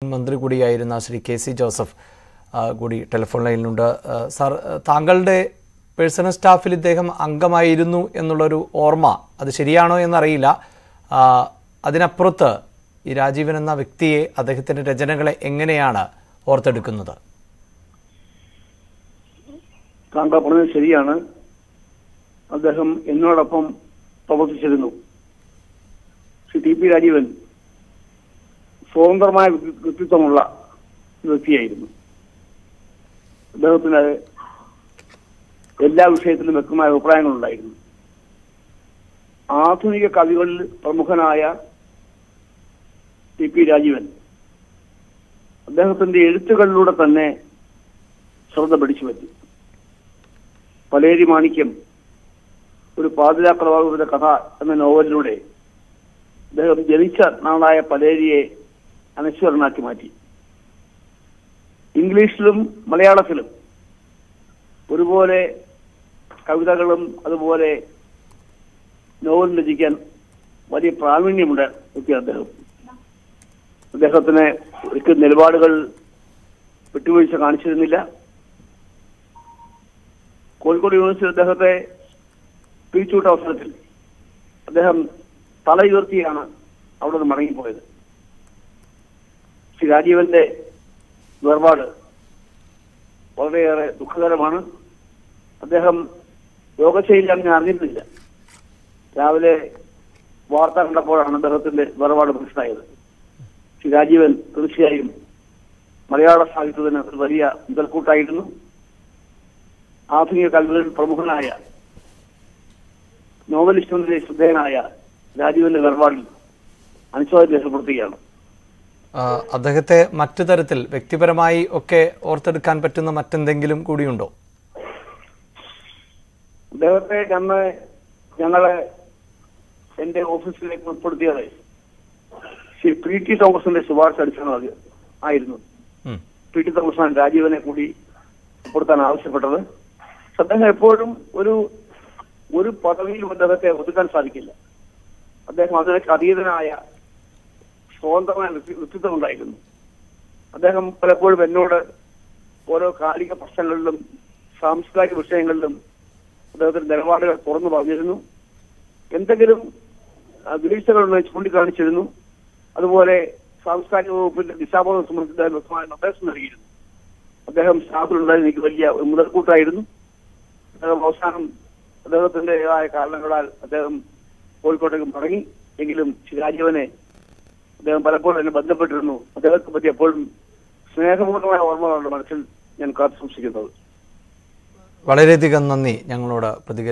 മന്ത്രി കൂടിയായിരുന്ന Shri K C Joseph ആ, കൂടി ടെലിഫോൺ ലൈനിലുണ്ട് ആ, സാർ ആ, താങ്കളുടെ പേഴ്സണൽ സ്റ്റാഫിൽ ഇദ്ദേഹം അംഗമായിരുന്നു എന്നുള്ളൊരു ഓർമ്മ അത് ശരിയാണോ എന്നറിയില്ല ആ, അതിനപ്പുറത്ത് ഈ രാജീവൻ എന്ന വ്യക്തിയെ അദ്ദേഹത്തിൻ്റെ രചനകളെ എങ്ങനെയാണ് ഓർത്തെടുക്കുന്നത് താങ്കൾ പറഞ്ഞത് ശരിയാണ് അദ്ദേഹം എന്നോടൊപ്പം പ്രവർത്തിച്ചിരുന്നു ശ്രീ ടി പി രാജീവൻ സ്വതന്ത്രമായ വ്യക്തി- വ്യക്തിത്വമുള്ള ഒരു വ്യക്തിയായിരുന്നു അദ്ദേഹത്തിന് എല്ലാ വിഷയത്തിലും വ്യക്തമായ അഭിപ്രായങ്ങളുണ്ടായിരുന്നു ആധുനിക കവികളിൽ പ്രമുഖനായ ടി പി രാജീവൻ അദ്ദേഹത്തിന്റെ എഴുത്തുകളിലൂടെ തന്നെ ശ്രദ്ധ പിടിച്ചു പറ്റി പലേരി മാണിക്യം ഒരു പാതിരാക്കളവാകുന്ന കഥ എന്ന നോവലിലൂടെ അദ്ദേഹം ജനിച്ച നാളായ പലേരിയെ അനശ്വരനാക്കി മാറ്റി ഇംഗ്ലീഷിലും മലയാളത്തിലും ഒരുപോലെ കവിതകളും അതുപോലെ നോവൽ രചിക്കാൻ വലിയ പ്രാവീണ്യമുണ്ട് വ്യക്തി അദ്ദേഹം അദ്ദേഹത്തിന് ഒരിക്കൽ നിലപാടുകൾ വിട്ടുവീഴ്ച കാണിച്ചിരുന്നില്ല കോഴിക്കോട് യൂണിവേഴ്സിറ്റി അദ്ദേഹത്തെ പിരിച്ചുവിട്ട അവസരത്തിൽ അദ്ദേഹം തല ഉയർത്തിയാണ് അവിടെ നിന്ന് മടങ്ങിപ്പോയത് ശ്രീ രാജീവന്റെ വേർപാട് വളരെയേറെ ദുഃഖകരമാണ് അദ്ദേഹം യോഗശൈലിയാണ് ഞാൻ അറിഞ്ഞിരുന്നില്ല രാവിലെ വാർത്ത കണ്ടപ്പോഴാണ് അദ്ദേഹത്തിന്റെ വേർപാട് മനസ്സിലായത് ശ്രീ രാജീവൻ തീർച്ചയായും മലയാള സാഹിത്യത്തിന് ഒരു വലിയ മുതൽക്കൂട്ടായിരുന്നു ആധുനിക കവികളിൽ പ്രമുഖനായ നോവലിസ്റ്റിലെ ശ്രദ്ധേയനായ രാജീവന്റെ വേർപാടിൽ അനുശോചനം രേഖപ്പെടുത്തുകയാണ് ആ, അദ്ദേഹത്തെ മറ്റു തരത്തിൽ വ്യക്തിപരമായി ഒക്കെ ഓർത്തെടുക്കാൻ പറ്റുന്ന മറ്റെന്തെങ്കിലും കൂടിയുണ്ടോ അദ്ദേഹത്തെ അന്ന് ഞങ്ങളെ എന്റെ ഓഫീസിലേക്ക് ഉൾപ്പെടുത്തിയത് ശ്രീ പി ടി തോമസിന്റെ ശുപാർശ അടിസ്ഥാനമാക്കി ആയിരുന്നു ഉം. പി ടി തോമസാണ് രാജീവനെ കൂടി ഉൾപ്പെടുത്താൻ ആവശ്യപ്പെട്ടത് പക്ഷെ അദ്ദേഹം എപ്പോഴും ഒരു ഒരു പദവിയിലും അദ്ദേഹത്തെ ഒതുക്കാൻ സാധിക്കില്ല അദ്ദേഹം അതിനൊക്കെ അതീതനായ സ്വതന്ത്രമായ വ്യക്തി- വ്യക്തിത്വം ഉണ്ടായിരുന്നു അദ്ദേഹം പലപ്പോഴും എന്നോട് ഓരോ കാലിക പ്രശ്നങ്ങളിലും സാംസ്കാരിക വിഷയങ്ങളിലും അദ്ദേഹത്തിന്റെ നിലപാടുകൾ തുറന്നു പറഞ്ഞിരുന്നു എന്തെങ്കിലും ആ, വീഴ്ചകളുണ്ടെന്ന് ചൂണ്ടിക്കാണിച്ചിരുന്നു അതുപോലെ സാംസ്കാരിക വകുപ്പിന്റെ ദിശാബോധം സംബന്ധിച്ച് അദ്ദേഹം വ്യക്തമായ നിർദ്ദേശം നൽകിയിരുന്നു അദ്ദേഹം സ്റ്റാഫിലുണ്ടായ എനിക്ക് വലിയ ഒരു മുതൽക്കൂട്ടായിരുന്നു അദ്ദേഹം അവസാനം അദ്ദേഹത്തിന്റേതായ കാരണങ്ങളാൽ അദ്ദേഹം കോഴിക്കോട്ടേക്ക് മടങ്ങി എങ്കിലും ശ്രീ രാജീവനെ അദ്ദേഹം പലപ്പോഴും എന്നെ ബന്ധപ്പെട്ടിരുന്നു അദ്ദേഹത്തെ പറ്റി എപ്പോഴും സ്നേഹപൂർണ്ണമായ ഓർമ്മകളുടെ മനസ്സിൽ ഞാൻ കാത്തു സൂക്ഷിക്കുന്നത് വളരെയധികം നന്ദി ഞങ്ങളോട് പ്രതികരിച്ചു